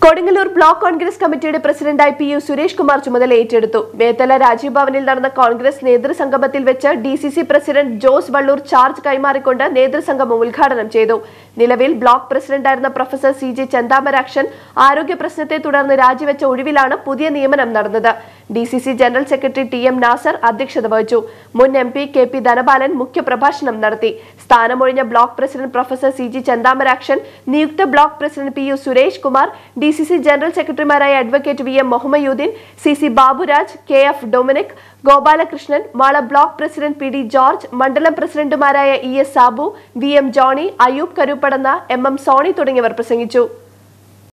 Kodungallur block Congress കമ്മിറ്റിയുടെ പ്രസിഡന്റായി P U Suresh Kumar ചുമതല ഏറ്റെടുത്തു വേത്തല രാജീവ് ഭവനിൽ നടന്ന കോൺഗ്രസ് നേതൃസംഗമത്തിൽ വെച്ച് D C C president Jose Valloor charge കൈമാറിക്കൊണ്ട് നേതൃസംഗമം ഉദ്ഘാടനം ചെയ്തു നിലവിൽ ബ്ലോക്ക് പ്രസിഡന്റായിരുന്ന പ്രൊഫസർ സി ജെ ചന്താമരാക്ഷൻ ആരോഗ്യ പ്രശ്നത്തെ തുടർന്ന് രാജിവെച്ച ഒഴിവിലാണ് പുതിയ നിയമനം നടന്നത് D C C general secretary T M Nazar അധ്യക്ഷത വഹിച്ചു മുൻ M P K P Dhanapalan മുഖ്യപ്രഭാഷണം നടത്തി സ്ഥാനമൊഴിഞ്ഞ block president professor C G Chanthamarakshan നിയുക്ത block president P U Suresh Kumar D C C general സെക്രട്ടറിമാരായ advocate V M Muhammayuddin C C Baburaj K F Dominic Gopalakrishnan Mala block president P D George മണ്ഡലം പ്രസിഡന്റുമാരായ E S Sabu V M Johny Ayoob Karuppadanna M M Sony തുടങ്ങിയവർ പ്രസംഗിച്ചു